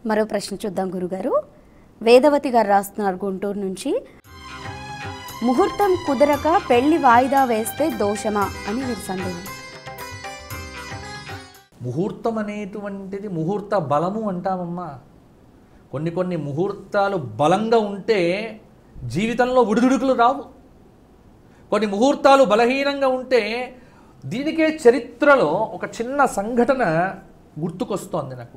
మరో ప్రశ్న చూద్దాం గురుగారు వేదవతి గారు రాస్తున్నారు గుంటూరు నుంచి ముహూర్తం కుదరక పెళ్లి వాయిదా వేస్తే దోషమా అని వీరి సందేహం ముహూర్తం అనేటువంటిది ముహూర్త బలము అంటామమ్మా కొన్ని కొన్ని ముహూర్తాలు బలంగా ఉంటే జీవితంలో ఉడిదుడుకులు రావు కొన్ని ముహూర్తాలు బలహీనంగా ఉంటే దీనికే చరిత్రలో ఒక చిన్న సంఘటన గుర్తుకొస్తోంది నాకు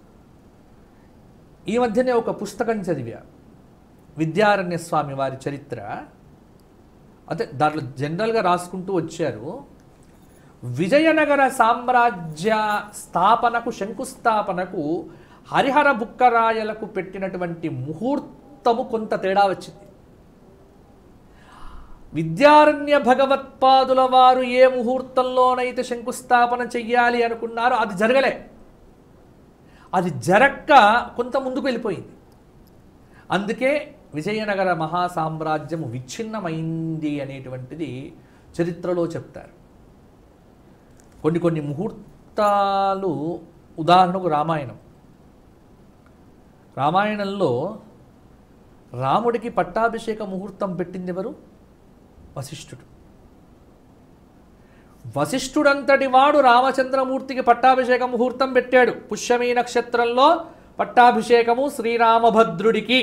ఈ మధ్యనే ఒక పుస్తకం చదివా విద్యారణ్య స్వామి వారి చరిత్ర అదే దాంట్లో జనరల్గా రాసుకుంటూ వచ్చారు విజయనగర సామ్రాజ్య స్థాపనకు శంకుస్థాపనకు హరిహర బుక్కరాయలకు పెట్టినటువంటి ముహూర్తము కొంత తేడా వచ్చింది విద్యారణ్య భగవత్పాదుల వారు ఏ ముహూర్తంలోనైతే శంకుస్థాపన చెయ్యాలి అనుకున్నారో అది జరగలే అది జరక్క కొంత ముందుకు వెళ్ళిపోయింది అందుకే విజయనగర మహాసామ్రాజ్యము విచ్ఛిన్నమైంది అనేటువంటిది చరిత్రలో చెప్తారు కొన్ని కొన్ని ముహూర్తాలు ఉదాహరణకు రామాయణం రామాయణంలో రాముడికి పట్టాభిషేక ముహూర్తం పెట్టింది ఎవరు వశిష్ఠుడు వశిష్ఠుడంతటి వాడు రామచంద్రమూర్తికి పట్టాభిషేక ముహూర్తం పెట్టాడు పుష్యమీ నక్షత్రంలో పట్టాభిషేకము శ్రీరామభద్రుడికి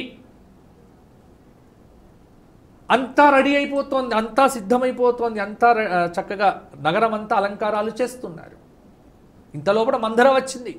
అంతా రెడీ అయిపోతోంది అంతా సిద్ధమైపోతోంది అంతా రె- ఆ, చక్కగా నగరం అంతా అలంకారాలు చేస్తున్నారు ఇంతలోపల మందర వచ్చింది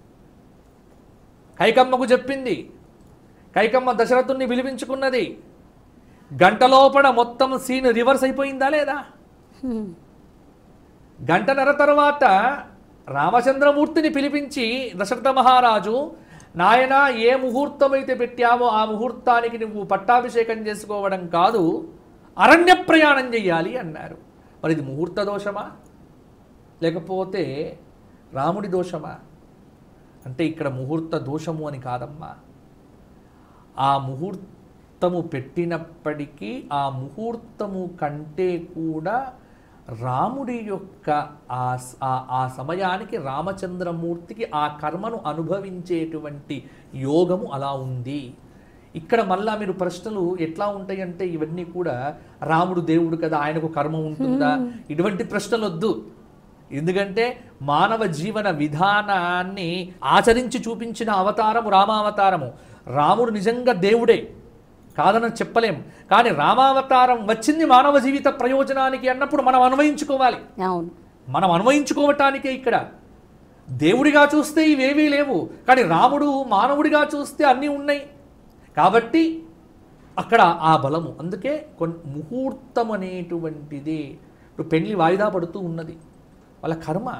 కైకమ్మకు చెప్పింది కైకమ్మ దశరథుణ్ణి పిలిపించుకున్నది గంటలోపల మొత్తం సీన్ రివర్స్ అయిపోయిందా లేదా హ్మ్. గంటన్నర తర్వాత రామచంద్రమూర్తిని పిలిపించి దశరథ మహారాజు నాయన ఏ ముహూర్తం అయితే పెట్టామో ఆ ముహూర్తానికి నువ్వు పట్టాభిషేకం చేసుకోవడం కాదు అరణ్య ప్రయాణం చెయ్యాలి అన్నారు మరి ఇది ముహూర్త దోషమా లేకపోతే రాముడి దోషమా అంటే ఇక్కడ ముహూర్త దోషము అని కాదమ్మా ఆ ముహూర్తము పెట్టినప్పటికీ ఆ ముహూర్తము కంటే కూడా రాముడి యొక్క ఆ స- ఆ- ఆ సమయానికి రామచంద్రమూర్తికి ఆ కర్మను అనుభవించేటువంటి యోగము అలా ఉంది ఇక్కడ మళ్ళా మీరు ప్రశ్నలు ఎట్లా ఉంటాయంటే ఇవన్నీ కూడా రాముడు దేవుడు కదా ఆయనకు కర్మ ఉంటుందా ఇటువంటి ప్రశ్నలు వద్దు ఎందుకంటే మానవ జీవన విధానాన్ని ఆచరించి చూపించిన అవతారము రామావతారము రాముడు నిజంగా దేవుడే కాదని చెప్పలేం కానీ రామావతారం వచ్చింది మానవ జీవిత ప్రయోజనానికి అన్నప్పుడు మనం అన్వయించుకోవాలి అవును మనం అన్వయించుకోవటానికే ఇక్కడ దేవుడిగా చూస్తే ఇవేవీ లేవు కానీ రాముడు మానవుడిగా చూస్తే అన్నీ ఉన్నాయి కాబట్టి అక్కడ ఆ బలము అందుకే కొన్ ముహూర్తం అనేటువంటిది ఇప్పుడు పెళ్లి వాయిదా పడుతూ ఉన్నది వాళ్ళ కర్మ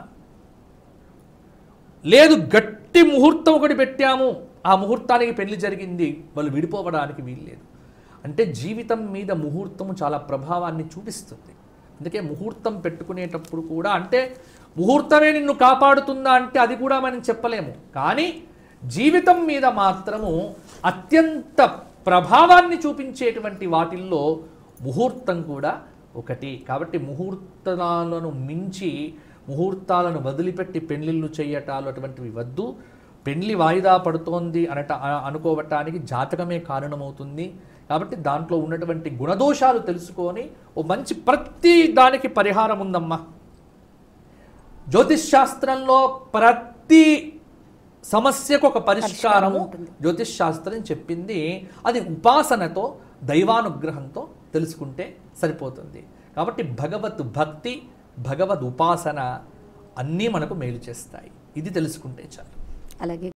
లేదు గట్టి ముహూర్తం ఒకటి పెట్టాము ఆ ముహూర్తానికి పెళ్లి జరిగింది వాళ్ళు విడిపోవడానికి వీల్లేదు అంటే జీవితం మీద ముహూర్తము చాలా ప్రభావాన్ని చూపిస్తుంది అందుకే ముహూర్తం పెట్టుకునేటప్పుడు కూడా అంటే ముహూర్తమే నిన్ను కాపాడుతుందా అంటే అది కూడా మనం చెప్పలేము కానీ జీవితం మీద మాత్రము అత్యంత ప్రభావాన్ని చూపించేటువంటి వాటిల్లో ముహూర్తం కూడా ఒకటి కాబట్టి ముహూర్తాలను మించి ముహూర్తాలను వదిలిపెట్టి పెళ్లిళ్ళు చేయటాలు అటువంటివి వద్దు పెళ్లి వాయిదా పడుతోంది అనట అ- అనుకోవటానికి జాతకమే కారణమవుతుంది కాబట్టి దాంట్లో ఉన్నటువంటి గుణదోషాలు తెలుసుకొని ఓ మంచి ప్రతి దానికి పరిహారం ఉందమ్మా జ్యోతిష్ శాస్త్రంలో ప్రతి సమస్యకు ఒక పరిష్కారము జ్యోతిష్ శాస్త్రం చెప్పింది అది ఉపాసనతో దైవానుగ్రహంతో తెలుసుకుంటే సరిపోతుంది కాబట్టి భగవత్ భక్తి భగవద్ ఉపాసన అన్నీ మనకు మేలు చేస్తాయి ఇది తెలుసుకుంటే చాలు అలాగే